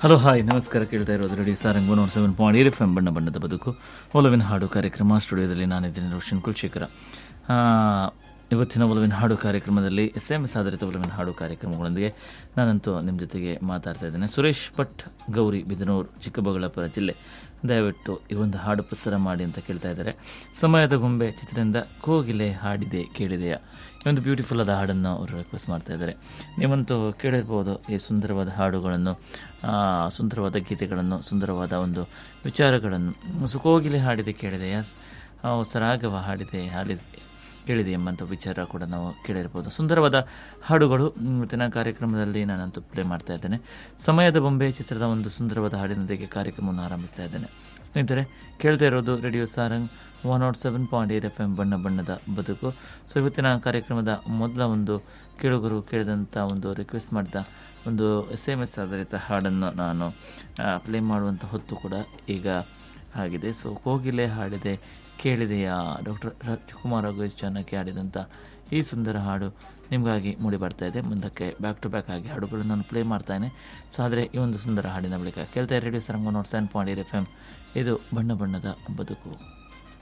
hello hi ನಮಸ್ಕಾರ ಕೇಳ್ತಾ ಇರೋದು radio Sarang one seven point eight F M ಬಣ್ಣ ಬಣ್ಣದ ಬದುಕು ಒಲವಿನ ಹಾಡು ಕಾರ್ಯಕ್ರಮ ಸ್ಟುಡಿಯೋದಲ್ಲಿ ನಾನಿದ್ದೀನಿ ರೋಷನ್ ಕುಲಶೇಖರ ಆ, ಇವತ್ತಿನ ಒಲವಿನ ಹಾಡು ಕಾರ್ಯಕ್ರಮದಲ್ಲಿ ಎಸ್ ಎಂ ಎಸ್ ಆಧಾರಿತ ಒಲವಿನ ಹಾಡು ಕಾರ್ಯಕ್ರಮಗಳೊಂದಿಗೆ ನಾನಂತೂ ನಿಮ್ಮ ಜೊತೆಗೆ ಮಾತಾಡ್ತಾ ಇದ್ದೇನೆ ಸುರೇಶ್ ಭಟ್ ಗೌರಿ ಬಿದನೂರು ಚಿಕ್ಕಬಳ್ಳಾಪುರ ಜಿಲ್ಲೆ ದಯವಿಟ್ಟು ಈ ಒಂದು ಹಾಡು ಪ್ರಸಾರ ಮಾಡಿ ಅಂತ ಕೇಳ್ತಾ ಇದ್ದಾರೆ ಸಮಯದ ಗೊಂಬೆ ಚಿತ್ರದಿಂದ ಕೋಗಿಲೆ ಹಾಡಿದೆ ಕೇಳಿದೆಯಾ ಈ ಒಂದು ಬ್ಯೂಟಿಫುಲ್ ಆದ ಹಾಡನ್ನು ಅವರು ರಿಕ್ವೆಸ್ಟ್ ಮಾಡ್ತಾ ಇದ್ದಾರೆ ನೀವಂತೂ ಕೇಳಿರ್ಬೋದು ಈ ಸುಂದರವಾದ ಹಾಡುಗಳನ್ನು ಆ, ಸುಂದರವಾದ ಗೀತೆಗಳನ್ನು ಸುಂದರವಾದ ಒಂದು ವಿಚಾರಗಳನ್ನು ಸುಕೋಗಿಲೆ ಹಾಡಿದೆ ಕೇಳಿದೆ ಯಸ್ ಸರಾಗವ ಹಾಡಿದೆ ಹಾಡಿದೆ ಕೇಳಿದೆ ಎಂಬಂಥ ವಿಚಾರ ಕೂಡ ನಾವು ಕೇಳಿರ್ಬೋದು ಸುಂದರವಾದ ಹಾಡುಗಳು ಇವತ್ತಿನ ಕಾರ್ಯಕ್ರಮದಲ್ಲಿ ನಾನಂತೂ ಪ್ಲೇ ಮಾಡ್ತಾ ಇದ್ದೇನೆ ಸಮಯದ ಬೊಂಬೆ ಚಿತ್ರದ ಒಂದು ಸುಂದರವಾದ ಹಾಡಿನೊಂದಿಗೆ ಕಾರ್ಯಕ್ರಮವನ್ನು ಆರಂಭಿಸ್ತಾ ಇದ್ದೇನೆ ಸ್ನೇಹಿತರೆ ಕೇಳ್ತಾ ಇರೋದು radio Sarang one nought seven point eight F M ಬಣ್ಣ ಬಣ್ಣದ ಬದುಕು ಸೊ ಇವತ್ತಿನ ಕಾರ್ಯಕ್ರಮದ ಮೊದಲ ಒಂದು ಕೇಳುಗರು ಕೇಳಿದಂಥ ಒಂದು ರಿಕ್ವೆಸ್ಟ್ ಮಾಡಿದ ಒಂದು ಎಸ್ ಎಮ್ ಎಸ್ ಆಧಾರಿತ ಹಾಡನ್ನು ನಾನು ಪ್ಲೇ ಮಾಡುವಂಥ ಹೊತ್ತು ಕೂಡ ಈಗ ಆಗಿದೆ ಸೊ ಕೋಗಿಲೆ ಹಾಡಿದೆ ಕೇಳಿದೆಯಾ ಡಾಕ್ಟರ್ ರಾಜ್ಕುಮಾರ್ ರಘುವೇಶ್ ಜಾನಕಿ ಹಾಡಿದಂಥ ಈ ಸುಂದರ ಹಾಡು ನಿಮಗಾಗಿ ಮೂಡಿ ಬರ್ತಾ ಇದೆ ಮುಂದಕ್ಕೆ ಬ್ಯಾಕ್ ಟು ಬ್ಯಾಕ್ ಆಗಿ ಹಾಡುಗಳನ್ನು ನಾನು ಪ್ಲೇ ಮಾಡ್ತಾನೆ ಸೊ ಆದರೆ ಈ ಒಂದು ಸುಂದರ ಹಾಡಿನ ಬಳಿಕ ಕೇಳ್ತಾ radio Sarang nought seven point eight F M ಇದು ಬಣ್ಣ ಬಣ್ಣದ ಬದುಕು